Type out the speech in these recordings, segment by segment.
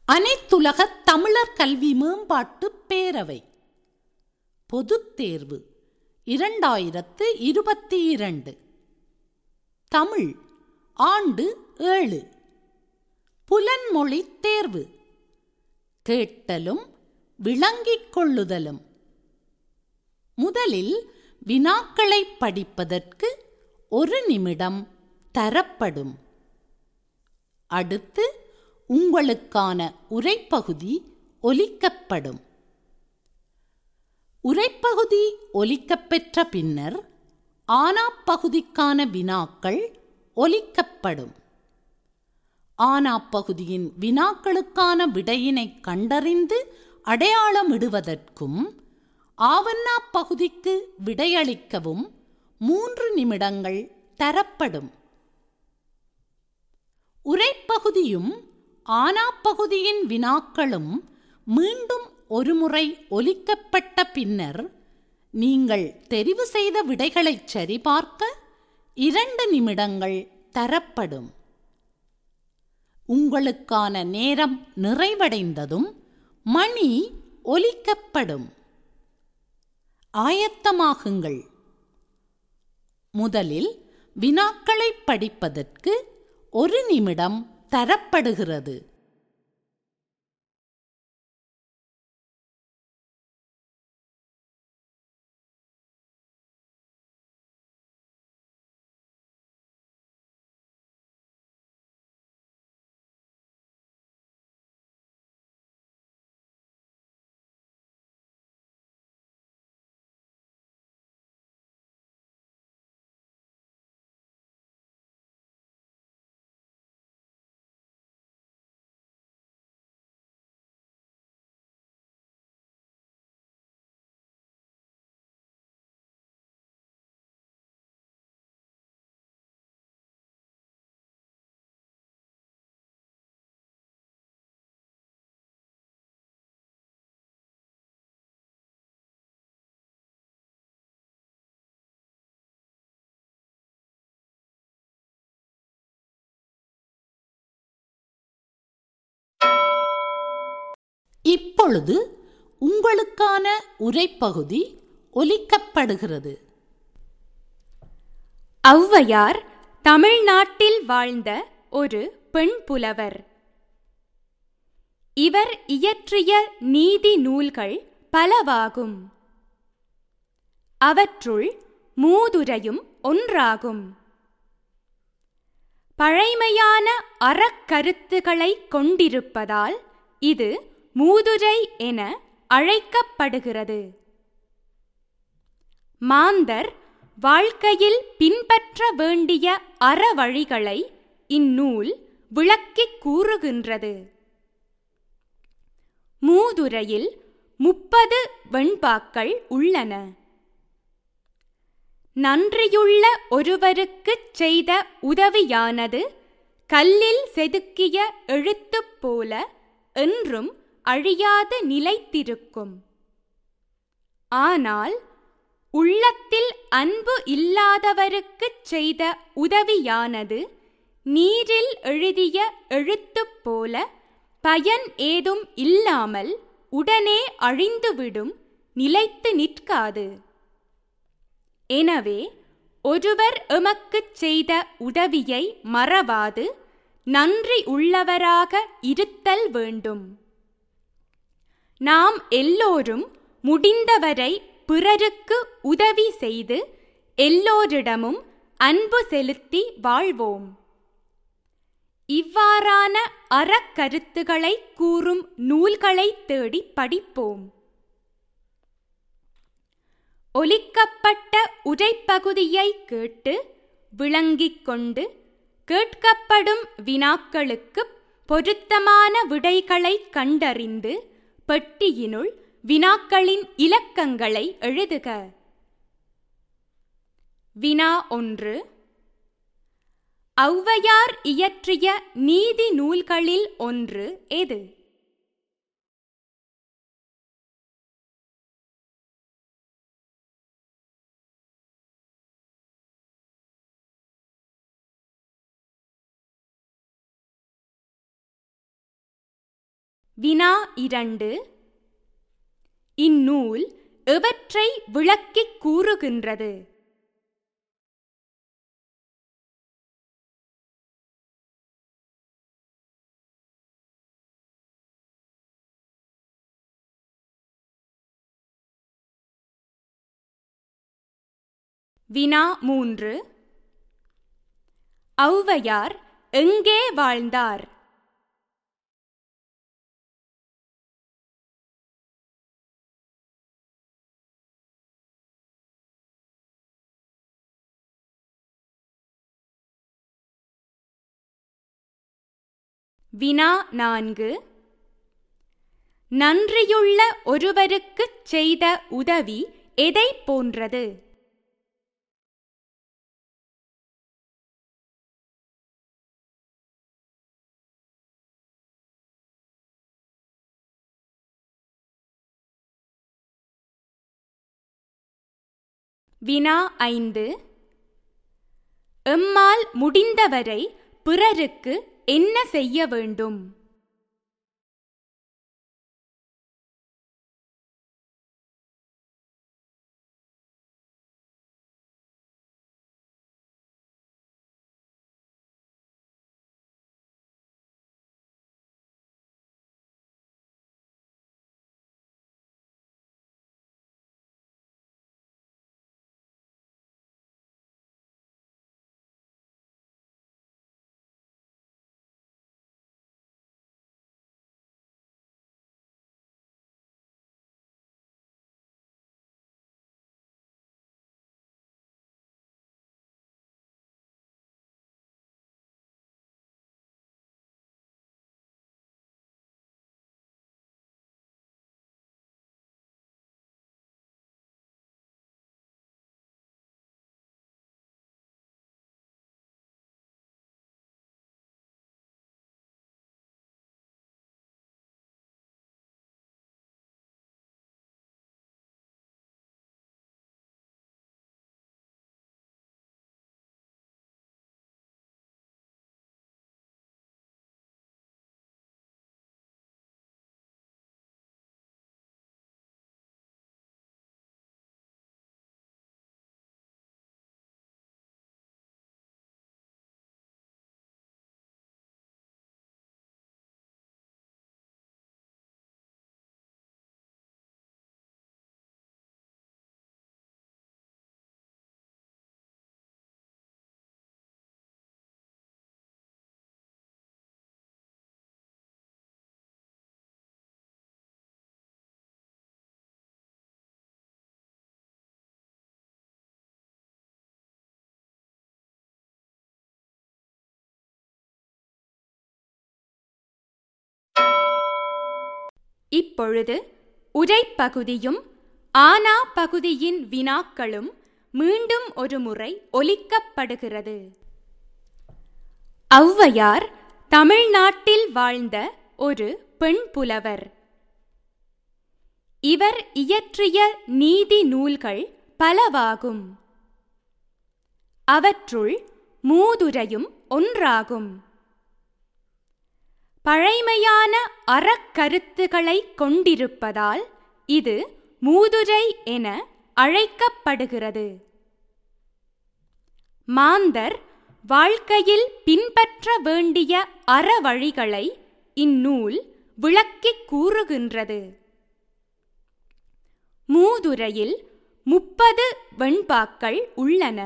அனைத்துலக தமிழர் கல்வி மேம்பாட்டு பேரவை பொதுத் தேர்வு இரண்டாயிரத்து இருபத்தி இரண்டு தமிழ் ஆண்டு ஏழு புலன்மொழி தேர்வு கேட்டலும் விளங்கிக் கொள்ளுதலும் முதலில் வினாக்களை படிப்பதற்கு ஒரு நிமிடம் தரப்படும் அடுத்து உங்களுக்கான உரைப்பகுதி ஒலிக்கப்படும் உரைப்பகுதி ஒலிக்கப்பெற்ற பின்னர் ஆனாப் பகுதிக்கான வினாக்கள் ஒலிக்கப்படும் ஆனாப் பகுதியின் வினாக்களுக்கான விடையினை கண்டறிந்து அடையாளமிடுவதற்கும் ஆவண்ணா பகுதிக்கு விடையளிக்கவும் மூன்று நிமிடங்கள் தரப்படும் உரைப்பகுதியும் ஆனாப்பகுதியின் வினாக்களும் மீண்டும் ஒருமுறை ஒலிக்கப்பட்ட பின்னர் நீங்கள் தெரிவு செய்த விடைகளைச் சரிபார்க்க இரண்டு நிமிடங்கள் தரப்படும் உங்களுக்கான நேரம் நிறைவடைந்ததும் மணி ஒலிக்கப்படும் ஆயத்தமாகுங்கள் முதலில் வினாக்களை படிப்பதற்கு ஒரு நிமிடம் தரப்படுகிறது இப்பொழுது உங்களுக்கான உரைப்பகுதி ஒலிக்கப்படுகிறது ஔவையார் தமிழ்நாட்டில் வாழ்ந்த ஒரு பெண் புலவர் இவர் இயற்றிய நீதி நூல்கள் பலவாகும் அவற்றுள் மூதுரையும் ஒன்றாகும் பழைமையான அறக்கருத்துகளை கொண்டிருப்பதால் இது மூதுரை என அழைக்கப்படுகிறது மாந்தர் வாழ்க்கையில் பின்பற்ற வேண்டிய அறவழிகளை இந்நூல் விளக்கிக் கூறுகின்றது மூதுரையில் முப்பது வெண்பாக்கள் உள்ளன நன்றியுள்ள ஒருவருக்குச் செய்த உதவியானது கல்லில் செதுக்கிய எழுத்துப் போல என்றும் அழியாது நிலைத்திருக்கும் ஆனால் உள்ளத்தில் அன்பு இல்லாதவருக்குச் செய்த உதவியானது நீரில் எழுதிய எழுத்துப் போல பயன் ஏதும் இல்லாமல் உடனே அழிந்துவிடும் நிலைத்து நிற்காது எனவே ஒருவர் எமக்குச் செய்த உதவியை மறவாது நன்றி உள்ளவராக இருத்தல் வேண்டும் நாம் எல்லோரும் முடிந்தவரை பிறருக்கு உதவி செய்து எல்லோரிடமும் அன்பு செலுத்தி வாழ்வோம் இவ்வாறான அறக்கருத்துகளை கூறும் நூல்களை தேடி படிப்போம் ஒலிக்கப்பட்ட உரைப்பகுதியை கேட்டு விளங்கிக் கொண்டு கேட்கப்படும் வினாக்களுக்கு பொருத்தமான விடைகளை கண்டறிந்து பெட்டியினுள் வினாக்களின் இலக்கங்களை எழுதுக வினா ஒன்று ஔவையார் இயற்றிய நீதி நூல்களில் ஒன்று எது வினா இரண்டு இந்நூல் எவற்றை விளக்கிக் கூறுகின்றது வினா மூன்று ஔவையார் எங்கே வாழ்ந்தார் வினா நான்கு நன்றியுள்ள ஒருவருக்குச் செய்த உதவி எதை போன்றது வினா ஐந்து எம்மால் முடிந்தவரை பிறருக்கு என்ன செய்ய வேண்டும் இப்பொழுது உரைப்பகுதியும் ஆனா பகுதியின் வினாக்களும் மீண்டும் ஒரு முறை ஒலிக்கப்படுகிறது ஔவையார் தமிழ்நாட்டில் வாழ்ந்த ஒரு பெண் புலவர் இவர் இயற்றிய நீதி நூல்கள் பலவாகும் அவற்றுள் மூதுரையும் ஒன்றாகும் பழைமையான அறக்கருத்துகளை கொண்டிருப்பதால் இது மூதுரை என அழைக்கப்படுகிறது மாந்தர் வாழ்க்கையில் பின்பற்ற வேண்டிய அறவழிகளை இந்நூல் விளக்கிக் கூறுகின்றது மூதுரையில் முப்பது வெண்பாக்கள் உள்ளன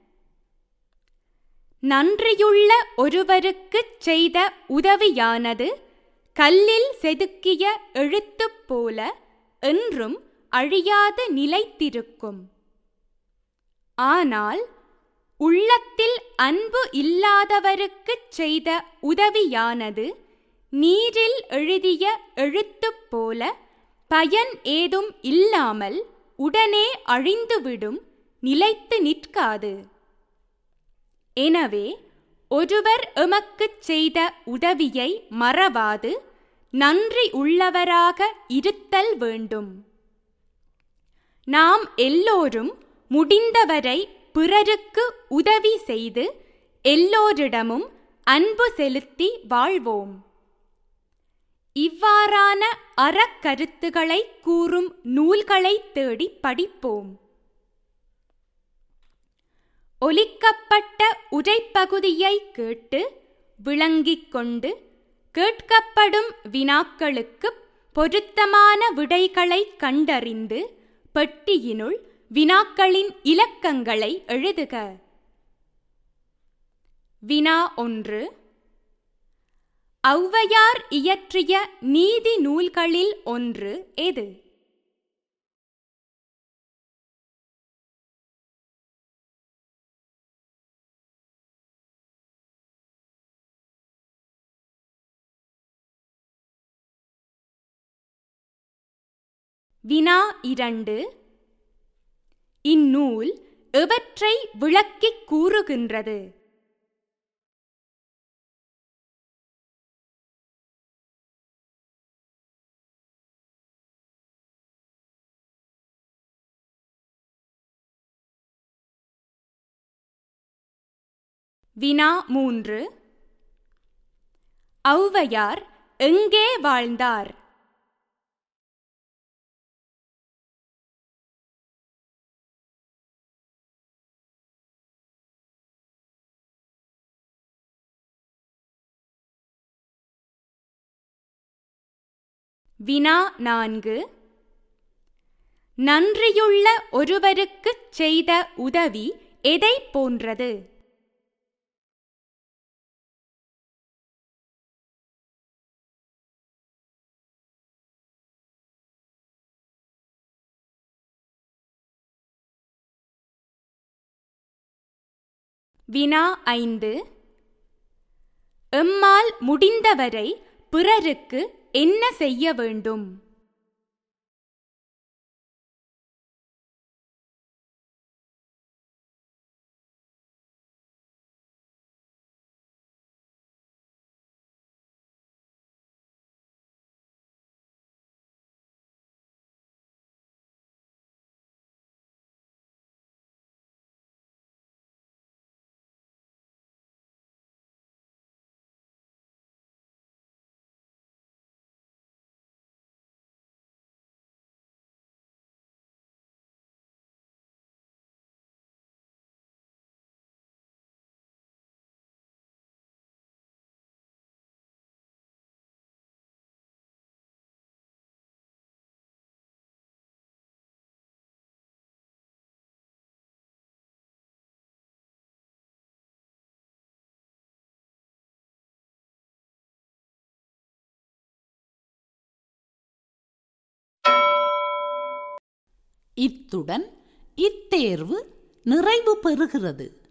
நன்றியுள்ள ஒருவருக்குச் செய்த உதவியானது கல்லில் செதுக்கிய எழுத்துப் போல என்றும் அழியாது நிலைத்திருக்கும் ஆனால் உள்ளத்தில் அன்பு இல்லாதவருக்குச் செய்த உதவியானது நீரில் எழுதிய எழுத்துப் போல பயன் ஏதும் இல்லாமல் உடனே அழிந்துவிடும் நிலைத்து நிற்காது எனவே ஒருவர் எமக்குச் செய்த உதவியை மறவாது நன்றி உள்ளவராக இருத்தல் வேண்டும் நாம் எல்லோரும் முடிந்தவரை பிறருக்கு உதவி செய்து எல்லோரிடமும் அன்பு செலுத்தி வாழ்வோம் இவ்வாறான அறக்கருத்துகளை கூறும் நூல்களை தேடி படிப்போம் ஒலிக்கப்பட்ட உரைப்பகுதியை கேட்டு விளங்கிக் கொண்டு கேட்கப்படும் வினாக்களுக்கு பொருத்தமான விடைகளை கண்டறிந்து பெட்டியினுள் வினாக்களின் இலக்கங்களை எழுதுக வினா ஒன்று ஔவையார் இயற்றிய நீதி நூல்களில் ஒன்று எது வினா இரண்டு இந்நூல் எவற்றை விளக்கிக் கூறுகின்றது வினா மூன்று ஔவையார் எங்கே வாழ்ந்தார் வினா நான்கு நன்றியுள்ள ஒருவருக்குச் செய்த உதவி எதை போன்றது வினா ஐந்து எம்மால் முடிந்தவரை பிறருக்கு என்ன செய்ய வேண்டும் இத்துடன் இத்தேர்வு நிறைவு பெறுகிறது